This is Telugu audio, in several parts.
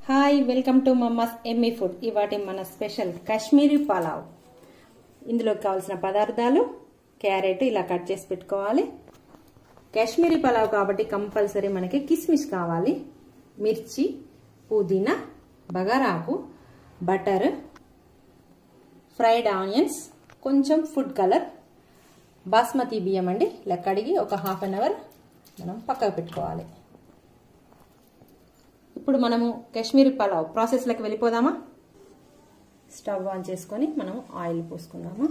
హాయ్ వెల్కమ్ టు మమ్మాస్ ఎమ్మీ ఫుడ్ ఇవాటి మన స్పెషల్ కాశ్మీరీ పలావ్ ఇందులో కావాల్సిన పదార్థాలు క్యారెట్ ఇలా కట్ చేసి పెట్టుకోవాలి కాశ్మీరీ పలావ్ కాబట్టి కంపల్సరీ మనకి కిస్మిస్ కావాలి మిర్చి పుదీనా బగారాకు బటర్ ఫ్రైడ్ ఆనియన్స్ కొంచెం ఫుడ్ కలర్ బాస్మతి బియ్యం అండి ఇలా కడిగి ఒక హాఫ్ అన్ అవర్ మనం పక్కకు పెట్టుకోవాలి ఇప్పుడు మనము కాశ్మీరీ పలావ్ ప్రాసెస్లోకి వెళ్ళిపోదామా స్టవ్ ఆన్ చేసుకొని మనం ఆయిల్ పోసుకుందాము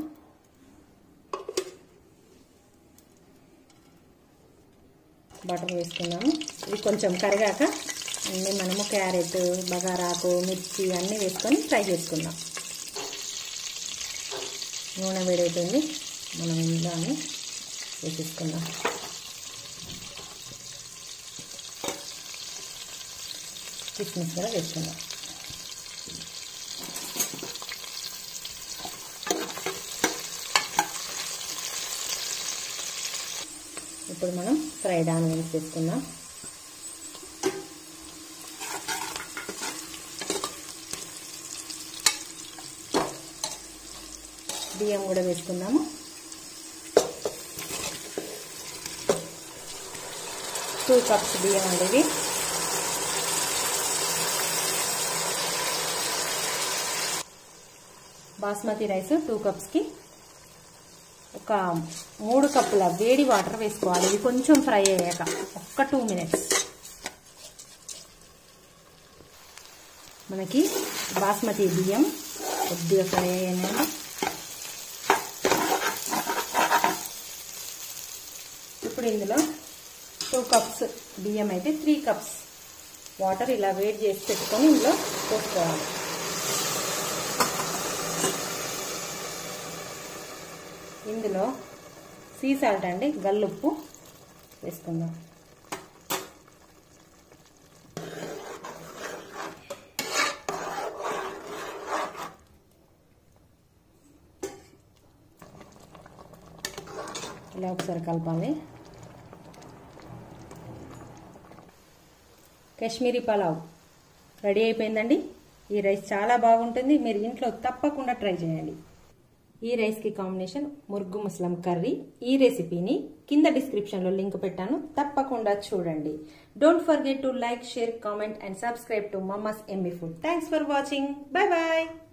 బటర్ వేసుకుందాము ఇది కొంచెం కరిగాక అన్నీ మనము క్యారెట్ బగారాకు మిర్చి అన్నీ వేసుకొని ఫ్రై చేసుకుందాం నూనె వేడైతుంది మనం ఇందులోనే వేసేసుకుందాం కిస్మిస్ కూడా వేసుకుందాం ఇప్పుడు మనం ఫ్రైడ్ ఆనియన్స్ వేసుకుందాం బియ్యం కూడా వేసుకుందాము టూ కప్స్ బియ్యం అండి ఇవి బాస్మతి రైస్ టూ కప్స్కి ఒక మూడు కప్పుల వేడి వాటర్ వేసుకోవాలి ఇది కొంచెం ఫ్రై అయ్యాక ఒక్క టూ మినిట్స్ మనకి బాస్మతి బియ్యం కొద్దిగా ఫ్రై అయ్యాయండి ఇప్పుడు ఇందులో టూ కప్స్ బియ్యం అయితే త్రీ కప్స్ వాటర్ ఇలా వేడి చేసి పెట్టుకొని ఇందులో పోసుకోవాలి ఇందులో సీ సాల్ట్ అండి గల్లుప్పు వేసుకుందాం ఇలా ఒకసారి కలపాలి కాశ్మీరీ పలావ్ రెడీ అయిపోయిందండి ఈ రైస్ చాలా బాగుంటుంది మీరు ఇంట్లో తప్పకుండా ట్రై చేయండి ఈ రైస్కి కాంబినేషన్ ముర్గు ముస్లం కర్రీ ఈ రెసిపీని కింద డిస్క్రిప్షన్లో లింక్ పెట్టాను తప్పకుండా చూడండి don't forget to like share comment and subscribe to mummy's yummy food thanks for watching bye bye